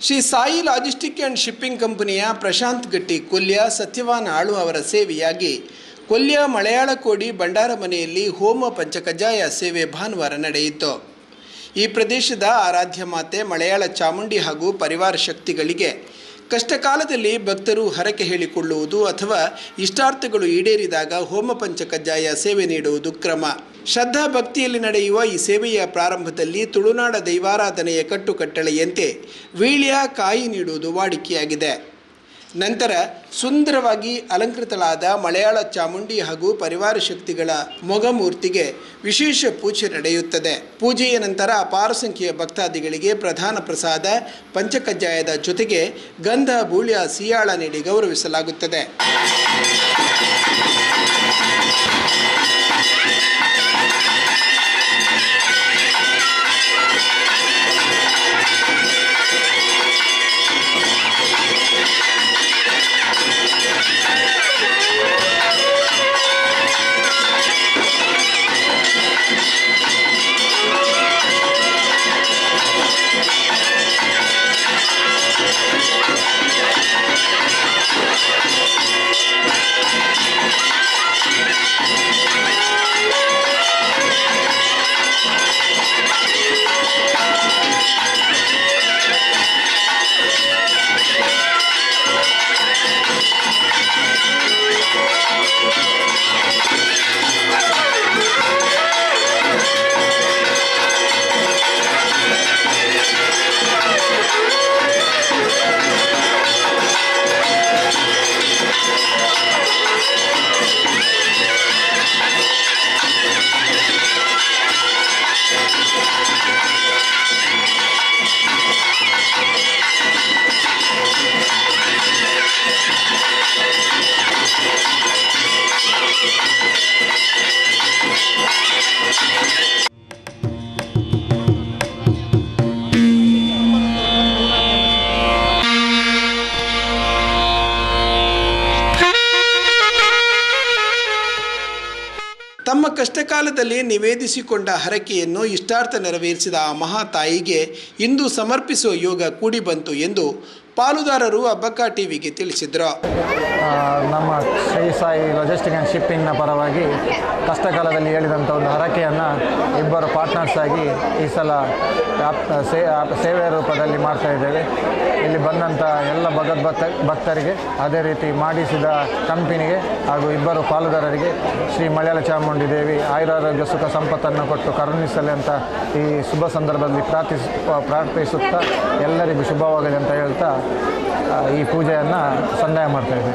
Shri Sai logistic and shipping ಕಂಪನಿಯ ಪ್ರಶಾಂತ್ ಗಟ್ಟಿ ಕೊಲ್ಯ ಸತ್ಯವಾನ್ ಆಳು ಅವರ ಸೇವೆಯಾಗಿ ಕೊಲ್ಯ ಮಲಯಾಳ ಕೋಡಿ ಭಂಡಾರ ಮನೆಯಲ್ಲಿ ಹೋಮ ಪಂಚಕಜ್ಜಾಯ ಸೇವೆ ಭಾನುವಾರ ನಡೆಯಿತು ಈ ಪ್ರದೇಶದ ಆರಾಧ್ಯ ಮಾತೆ ಮಲಯಾಳ ಚಾಮುಂಡಿ ಹಾಗೂ ಪರಿವಾರ ಶಕ್ತಿಗಳಿಗೆ ಕಷ್ಟಕಾಲದಲ್ಲಿ ಭಕ್ತರು ಹರಕೆ ಹೇಳಿಕೊಳ್ಳುವುದು ಅಥವಾ ಇಷ್ಟಾರ್ಥಗಳು ಈಡೇರಿದಾಗ ಹೋಮ ಪಂಚಕಜ್ಜಾಯ ಸೇವೆ ನೀಡುವುದು ಕ್ರಮ ಶ್ರದ್ಧಾ ಭಕ್ತಿಯಲ್ಲಿ ನಡೆಯುವ ಈ ಸೇವೆಯ ಪ್ರಾರಂಭದಲ್ಲಿ ತುಳುನಾಡ ದೈವಾರಾಧನೆಯ ಕಟ್ಟುಕಟ್ಟಳೆಯಂತೆ ವೀಳ್ಯ ಕಾಯಿ ನೀಡುವುದು ವಾಡಿಕೆಯಾಗಿದೆ ನಂತರ ಸುಂದರವಾಗಿ ಅಲಂಕೃತಳಾದ ಮಲಯಾಳ ಚಾಮುಂಡಿ ಹಾಗೂ ಪರಿವಾರ ಶಕ್ತಿಗಳ ಮೊಗಮೂರ್ತಿಗೆ ವಿಶೇಷ ಪೂಜೆ ನಡೆಯುತ್ತದೆ ಪೂಜೆಯ ನಂತರ ಅಪಾರ ಸಂಖ್ಯೆಯ ಭಕ್ತಾದಿಗಳಿಗೆ ಪ್ರಧಾನ ಪ್ರಸಾದ ಪಂಚಕಜ್ಜಾಯದ ಜೊತೆಗೆ ಗಂಧ ಬೂಳ್ಯ ಸಿಯಾಳ ನೀಡಿ ಗೌರವಿಸಲಾಗುತ್ತದೆ ತಮ್ಮ ಕಷ್ಟಕಾಲದಲ್ಲಿ ನಿವೇದಿಸಿಕೊಂಡ ಹರಕೆಯನ್ನು ಇಷ್ಟಾರ್ಥ ನೆರವೇರಿಸಿದ ಆ ಮಹಾತಾಯಿಗೆ ಇಂದು ಸಮರ್ಪಿಸುವ ಯೋಗ ಕೂಡಿ ಬಂತು ಎಂದು ಪಾಲುದಾರರು ಅಬ್ಬಕ್ಕ ಟಿವಿಗೆ ತಿಳಿಸಿದರು ಆ, ನಮ್ಮ ಶ್ರೀ ಸಾಯಿ ಲಾಜಿಸ್ಟಿಕ್ ಆ್ಯಂಡ್ ಶಿಪ್ಪಿಂಗ್ನ ಪರವಾಗಿ ಕಷ್ಟಕಾಲದಲ್ಲಿ ಹೇಳಿದಂಥ ಒಂದು ಹರಕೆಯನ್ನು ಇಬ್ಬರು ಪಾರ್ಟ್ನರ್ಸ್ ಆಗಿ ಈ ಸಲ ಆಪ್- ಸೇ ಆಪ್- ಸೇವೆಯ ರೂಪದಲ್ಲಿ ಮಾಡ್ತಾ ಇದ್ದೇವೆ ಇಲ್ಲಿ ಬಂದಂಥ ಎಲ್ಲ ಭಗವದ್ಭಕ್ತ ಭಕ್ತರಿಗೆ ಅದೇ ರೀತಿ ಮಾಡಿಸಿದ ಕಂಪನಿಗೆ ಹಾಗೂ ಇಬ್ಬರು ಪಾಲುದಾರರಿಗೆ ಶ್ರೀ ಮಲಯಾಳ ಚಾಮುಂಡಿ ದೇವಿ ಆಯುರಾರೋಗ್ಯ ಸುಖ ಸಂಪತ್ತನ್ನು ಕೊಟ್ಟು ಕರುಣಿಸಲಿ ಅಂತ ಈ ಶುಭ ಸಂದರ್ಭದಲ್ಲಿ ಪ್ರಾರ್ಥಿಸ್ ಪ್ರಾರ್ಥಿಸುತ್ತಾ ಎಲ್ಲರಿಗೂ ಶುಭವಾಗಲಿ ಅಂತ ಹೇಳ್ತಾ ಆ, ಈ ಪೂಜೆಯನ್ನು ಸಂದಾಯ ಮಾಡ್ತಾ ಇದ್ದೇವೆ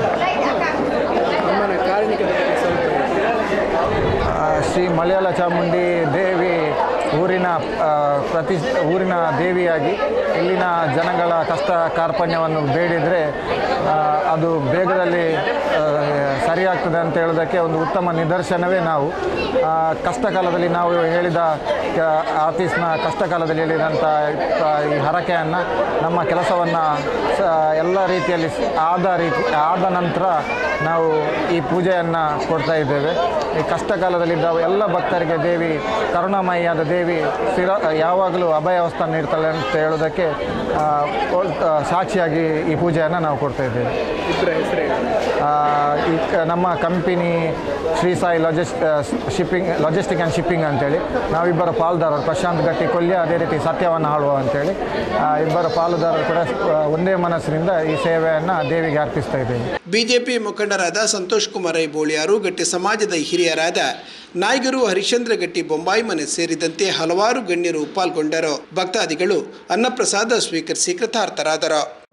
ಆ, ಶ್ರೀ ಮಲಯಾಳ ಚಾಮುಂಡಿ ದೇವಿ ಊರಿನ ಆ, ಪ್ರತಿ ಊರಿನ ದೇವಿಯಾಗಿ ಇಲ್ಲಿನ ಜನಗಳ ಕಷ್ಟ ಕಾರ್ಪಣ್ಯವನ್ನು ಬೇಡಿದರೆ ಆ, ಅದು ಬೇಗದಲ್ಲಿ ಆ, ಸರಿಯಾಗ್ತದೆ ಅಂತ ಹೇಳೋದಕ್ಕೆ ಒಂದು ಉತ್ತಮ ನಿದರ್ಶನವೇ ನಾವು ಆ, ಕಷ್ಟ ಕಾಲದಲ್ಲಿ ನಾವು ಹೇಳಿದ ಕ- ಆಫೀಸ್ನ ಕಷ್ಟ ಕಾಲದಲ್ಲಿ ಹೇಳಿದಂಥ ಆ, ಈ ಹರಕೆಯನ್ನು ನಮ್ಮ ಕೆಲಸವನ್ನು ಎಲ್ಲ ರೀತಿಯಲ್ಲಿ ಸ್- ಆದ ರೀತಿ ಆದ ನಂತರ ನಾವು ಈ ಪೂಜೆಯನ್ನು ಕೊಡ್ತಾ ಇದ್ದೇವೆ ಈ ಕಷ್ಟ ಕಾಲದಲ್ಲಿದ್ದ ಎಲ್ಲ ಭಕ್ತರಿಗೆ ದೇವಿ ಕರುಣಾಮಯಿಯಾದ ದೇವಿ ಸ್ಥಿರ ಯಾವಾಗಲೂ ಅಭಯವಸ್ಥಾನ ನೀಡ್ತಾಳೆ ಅಂತ ಹೇಳೋದಕ್ಕೆ ಆ, ಒಳ್- ಆ, ಸಾಕ್ಷಿಯಾಗಿ ಈ ಪೂಜೆಯನ್ನು ನಾವು ಕೊಡ್ತಾ ಇದ್ದೇವೆ ಆ, ಈ ಕ- ನಮ್ಮ ಕಂಪನಿ ಶ್ರೀ ಸಾಯಿ ಲಾಜಿಸ್ ಶಿಪ್ಪಿಂಗ್ ಲಾಜಿಸ್ಟಿಕ್ ಆ್ಯಂಡ್ ಶಿಪ್ಪಿಂಗ್ ಅಂತೇಳಿ ನಾವಿಬ್ಬರ ಪಾಲುದಾರರು ಪ್ರಶಾಂತ್ ಗಟ್ಟಿ ಕೊಲ್ಯ ಅದೇ ರೀತಿ ಸತ್ಯವನ್ನು ಆಳುವ ಅಂತೇಳಿ ಆ, ಇಬ್ಬರ ಪಾಲುದಾರರು ಕೂಡ ಆ, ಒಂದೇ ಮನಸ್ಸಿನಿಂದ ಈ ಸೇವೆಯನ್ನು ದೇವಿಗೆ ಅರ್ಪಿಸ್ತಾ ಇದ್ದೇವೆ ಬಿಜೆಪಿ ಮುಖಂಡರಾದ ಸಂತೋಷ್ ಕುಮಾರ್ ಬೋಳಿಯಾರು ಗಟ್ಟಿ ಸಮಾಜದ ಹಿರಿಯರಾದ ನಾಯ್ಗರು ಹರಿಶ್ಚಂದ್ರ ಗಟ್ಟಿ ಬೊಂಬಾಯಿ ಮನೆ ಸೇರಿದಂತೆ ಹಲವಾರು ಗಣ್ಯರು ಪಾಲ್ಗೊಂಡರು ಭಕ್ತಾದಿಗಳು ಅನ್ನಪ್ರಸಾದ ಸ್ವೀಕರಿಸಿ ಕೃತಾರ್ಥರಾದರು